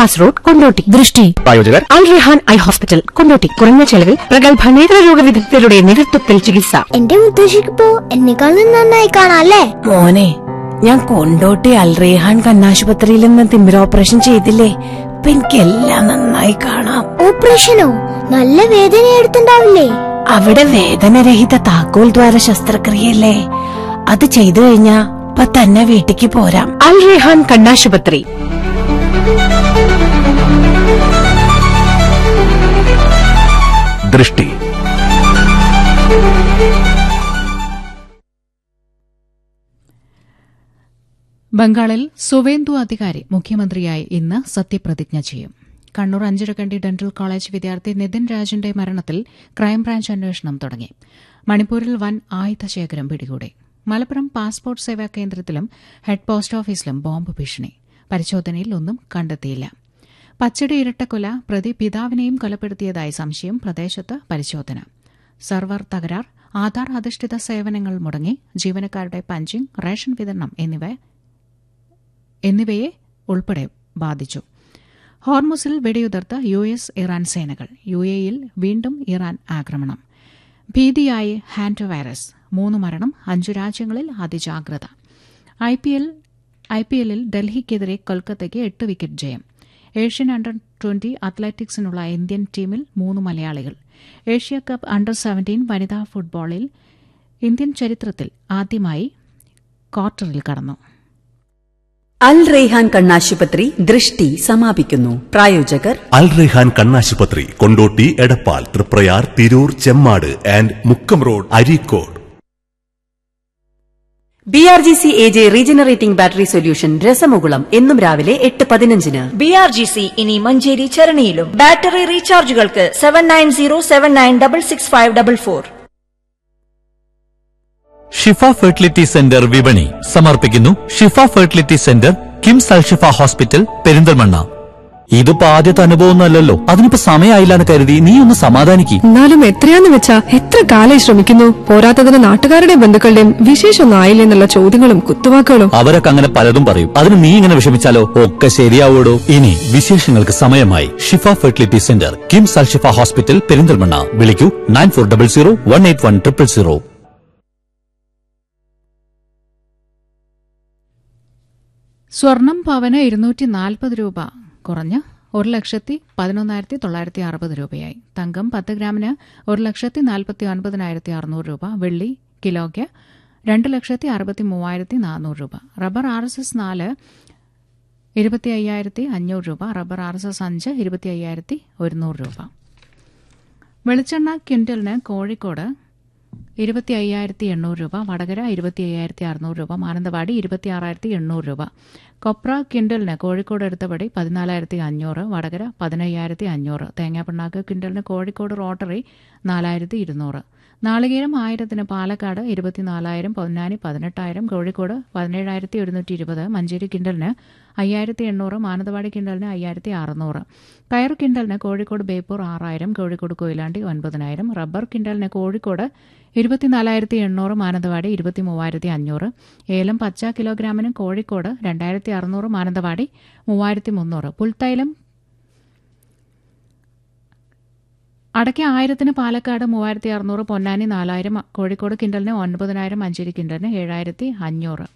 bypass road Kondotty ദൃഷ്ടി പ്രായോജകർ Al Rehan eye hospital Kondotty കുറഞ്ഞ ചെലവിൽ പ്രഗത്ഭ നേത്രരോഗ വിദഗ്ധരുടെ നേതൃത്വത്തിൽ ചികിത്സ എന്റെ മുത്തശ്ശിക്കിപ്പോ എന്നെക്കാളും നന്നായി കാണാല്ലേ മോനെ ഞാൻ കൊണ്ടോട്ടി അൽറേഹാൻ കണ്ണാശുപത്രിയിൽ നിന്ന് തിമിര ഓപ്പറേഷൻ ചെയ്തില്ലേ ഇപ്പൊ എനിക്കെല്ലാം നന്നായി കാണാം ഓപ്പറേഷനോ നല്ല വേദന എടുത്തുണ്ടാവില്ലേ അവിടെ വേദനരഹിത താക്കോൽ ദ്വാര ശസ്ത്രക്രിയല്ലേ അത് ചെയ്തു കഴിഞ്ഞാ ഇപ്പൊ തന്നെ വീട്ടിക്ക് പോരാം അൽ റെഹാൻ കണ്ണാശുപത്രി ദൃഷ്ടി ബംഗാളിൽ സുവേന്ദു അധികാരി മുഖ്യമന്ത്രിയായി ഇന്ന് സത്യപ്രതിജ്ഞ ചെയ്യും കണ്ണൂർ അഞ്ചരക്കണ്ടി ഡെന്റൽ കോളേജ് വിദ്യാർത്ഥി നിതിൻ രാജിന്റെ മരണത്തിൽ ക്രൈംബ്രാഞ്ച് അന്വേഷണം തുടങ്ങി മണിപ്പൂരിൽ വൻ ആയുധശേഖരം പിടികൂടി മലപ്പുറം പാസ്പോർട്ട് സേവാ കേന്ദ്രത്തിലും ഹെഡ് പോസ്റ്റ് ഓഫീസിലും ബോംബ് ഭീഷണി പരിശോധനയിൽ ഒന്നും കണ്ടെത്തിയില്ല പച്ചടി ഇരട്ടക്കൊല പ്രതി പിതാവിനെയും കൊലപ്പെടുത്തിയതായി സംശയം പ്രദേശത്ത് പരിശോധന സർവർ തകരാർ ആധാർ അധിഷ്ഠിത സേവനങ്ങൾ മുടങ്ങി ജീവനക്കാരുടെ പഞ്ചിംഗ് റേഷൻ വിതരണം എന്നിവ എന്നിവയെ ഉൾപ്പെടെ ബാധിച്ചു ഹോർമുസിൽ വെടിയുതിർത്ത യു എസ് ഇറാൻ സേനകൾ യു എയിൽ വീണ്ടും ഇറാൻ ആക്രമണം ഭീതിയായി ഹാൻഡ് വൈറസ് മൂന്ന് മരണം അഞ്ചു രാജ്യങ്ങളിൽ അതിജാഗ്രത ഐ പി എൽ ഐ പി എല്ലിൽ ഡൽഹിക്കെതിരെ കൊൽക്കത്തയ്ക്ക് എട്ട് വിക്കറ്റ് ജയം ഏഷ്യൻ അണ്ടർ ട്വന്റി അത്ലറ്റിക്സിനുള്ള ഇന്ത്യൻ ടീമിൽ മൂന്ന് മലയാളികൾ ഏഷ്യ കപ്പ് അണ്ടർ സെവന്റീൻ വനിതാ ഫുട്ബോളിൽ ഇന്ത്യൻ ചരിത്രത്തിൽ ആദ്യമായി ക്വാർട്ടറിൽ കടന്നു അൽ റെയ്ഹാൻ കണ്ണാശുപത്രി ദൃഷ്ടി സമാപിക്കുന്നു പ്രായോജകർ അൽ റെഹാൻ കണ്ണാശുപത്രി Kondotty Edappal Triprayar Tirur Chemmad and Mukkam road Areekode B R G C A J regenerating battery solution രസമുകുളം എന്നും രാവിലെ എട്ട് പതിനഞ്ചിന് ബി ആർ ജി സി ഇനി മഞ്ചേരി ചരണിയിലും ബാറ്ററി റീചാർജുകൾക്ക് seven nine zero seven nine double six five double four Shifa fertility centre വിപണി സമർപ്പിക്കുന്നു Shifa fertility centre KIMS Alshifa hospital Perinthalmanna ഇതിപ്പോ ആദ്യത്തെ അനുഭവമൊന്നുമല്ലല്ലോ അതിനിപ്പോ സമയമായില്ലാന്ന് കരുതി നീ ഒന്ന് സമാധാനിക്ക് എന്നാലും എത്രയാന്ന് വെച്ചാ എത്ര കാലായി ശ്രമിക്കുന്നു പോരാത്തതിന് നാട്ടുകാരുടെയും ബന്ധുക്കളുടെയും വിശേഷമൊന്നും ആയില്ലേ എന്നുള്ള ചോദ്യങ്ങളും കുത്തുവാക്കുകളും അവരൊക്കെ അങ്ങനെ പലതും പറയും അതിന് നീ ഇങ്ങനെ വിഷമിച്ചാലോ ഒക്കെ ശരിയാവൂടോ ഇനി വിശേഷങ്ങൾക്ക് സമയമായി Shifa fertility centre KIMS Alshifa hospital Perinthalmanna വിളിക്കൂ nine four double zero one eight one triple zero സ്വർണം പവന് ഇരുന്നൂറ്റി നാൽപ്പത് രൂപ കുറഞ്ഞ് ഒരു ലക്ഷത്തി പതിനൊന്നായിരത്തി തൊള്ളായിരത്തി അറുപത് രൂപയായി തങ്കം പത്ത് ഗ്രാമിന് ഒരു ലക്ഷത്തി നാൽപ്പത്തി ഒൻപതിനായിരത്തി അറുന്നൂറ് രൂപ വെള്ളി കിലോയ്ക്ക് രണ്ട് ലക്ഷത്തി അറുപത്തി മൂവായിരത്തി നാനൂറ് രൂപ റബ്ബർ ആർ എസ് എസ് നാല് ഇരുപത്തി അയ്യായിരത്തി അഞ്ഞൂറ് രൂപ റബ്ബർ ആർ എസ് എസ് അഞ്ച് ഇരുപത്തി അയ്യായിരത്തി ഒരുന്നൂറ് രൂപ വെളിച്ചെണ്ണ ക്വിൻ്റലിന് കോഴിക്കോട് ഇരുപത്തി അയ്യായിരത്തി എണ്ണൂറ് രൂപ വടകര ഇരുപത്തി അയ്യായിരത്തി അറുന്നൂറ് രൂപ മാനന്തവാടി ഇരുപത്തി ആറായിരത്തി എണ്ണൂറ് രൂപ കൊപ്ര കിൻഡലിന് കോഴിക്കോട് എടുത്തപടി പതിനാലായിരത്തി അഞ്ഞൂറ് വടകര പതിനയ്യായിരത്തി അഞ്ഞൂറ് തേങ്ങാപ്പിണ്ണാക്ക് കിൻഡലിന് കോഴിക്കോട് റോട്ടറി നാലായിരത്തി ഇരുന്നൂറ് നാളികേരം ആയിരത്തിന് പാലക്കാട് ഇരുപത്തിനാലായിരം പൊന്നാനി പതിനെട്ടായിരം കോഴിക്കോട് പതിനേഴായിരത്തി ഒരുന്നൂറ്റി ഇരുപത് മഞ്ചേരി കിൻഡലിന് അയ്യായിരത്തി എണ്ണൂറ് മാനന്തവാടി കിൻഡലിന് അയ്യായിരത്തി അറുന്നൂറ് കയർ കിൻഡലിന് കോഴിക്കോട് ബേപ്പൂർ ആറായിരം കോഴിക്കോട് കൊയിലാണ്ടി ഒൻപതിനായിരം റബ്ബർ കിൻഡലിന് കോഴിക്കോട് ഇരുപത്തിനാലായിരത്തി എണ്ണൂറ് മാനന്തവാടി ഇരുപത്തി മൂവായിരത്തി അഞ്ഞൂറ് ഏലം പച്ച കിലോഗ്രാമിന് കോഴിക്കോട് രണ്ടായിരത്തി അറുന്നൂറ് മാനന്തവാടി മൂവായിരത്തി മുന്നൂറ് പുൽത്തൈലം അടയ്ക്ക ആയിരത്തിന് പാലക്കാട് മൂവായിരത്തി അറുന്നൂറ് പൊന്നാനി നാലായിരം കോഴിക്കോട് കിൻഡലിന് ഒൻപതിനായിരം മഞ്ചേരി കിൻഡലിന് ഏഴായിരത്തി അഞ്ഞൂറ്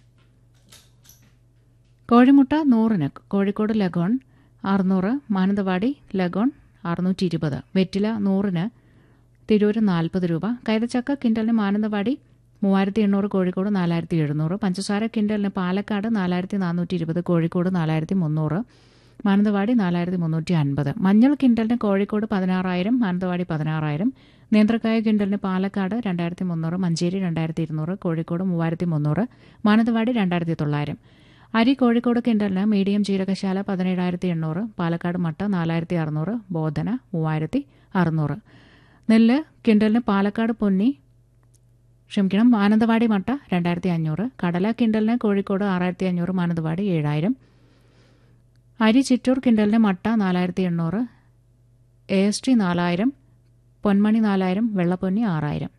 കോഴിമുട്ട നൂറിന് കോഴിക്കോട് ലഗോൺ അറുന്നൂറ് മാനന്തവാടി ലഗോൺ അറുന്നൂറ്റി ഇരുപത് വെറ്റില നൂറിന് തിരൂര് നാൽപ്പത് രൂപ കൈതച്ചക്ക കിൻഡലിന് മാനന്തവാടി മൂവായിരത്തി എണ്ണൂറ് കോഴിക്കോട് നാലായിരത്തി എഴുന്നൂറ് പഞ്ചസാര കിൻഡലിന് പാലക്കാട് നാലായിരത്തി നാനൂറ്റി ഇരുപത് കോഴിക്കോട് നാലായിരത്തി മുന്നൂറ് മാനന്തവാടി നാലായിരത്തി മുന്നൂറ്റി അൻപത് മഞ്ഞൾ കിൻഡലിന് കോഴിക്കോട് പതിനാറായിരം മാനന്തവാടി പതിനാറായിരം നേന്ത്രക്കായ കിൻഡലിന് പാലക്കാട് രണ്ടായിരത്തി മുന്നൂറ് മഞ്ചേരി രണ്ടായിരത്തി ഇരുന്നൂറ് കോഴിക്കോട് മൂവായിരത്തി മുന്നൂറ് മാനന്തവാടി രണ്ടായിരത്തി തൊള്ളായിരം അരി കോഴിക്കോട് കിൻഡലിന് മീഡിയം ജീരകശാല പതിനേഴായിരത്തി എണ്ണൂറ് പാലക്കാട് മട്ട നാലായിരത്തി അറുന്നൂറ് ബോധന മൂവായിരത്തി അറുന്നൂറ് നെല്ല് കിൻഡലിന് പാലക്കാട് പൊന്നി ക്ഷമിക്കണം മാനന്തവാടി മട്ട രണ്ടായിരത്തി അഞ്ഞൂറ് കടല കിൻഡലിന് കോഴിക്കോട് ആറായിരത്തി അഞ്ഞൂറ് മാനന്തവാടി ഏഴായിരം അരി ചിറ്റൂർ കിൻഡലിന് മട്ട നാലായിരത്തി എണ്ണൂറ് എ എസ് ടി നാലായിരം പൊന്മണി നാലായിരം വെള്ളപ്പൊന്നി ആറായിരം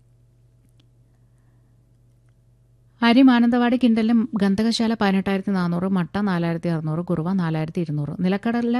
അരി മാനന്തവാടി കിൻഡലിന് ഗന്ധകശാല പതിനെട്ടായിരത്തി നാനൂറ് മട്ട നാലായിരത്തി അറുന്നൂറ് കുറുവ നാലായിരത്തി ഇരുന്നൂറ് നിലക്കടലിലെ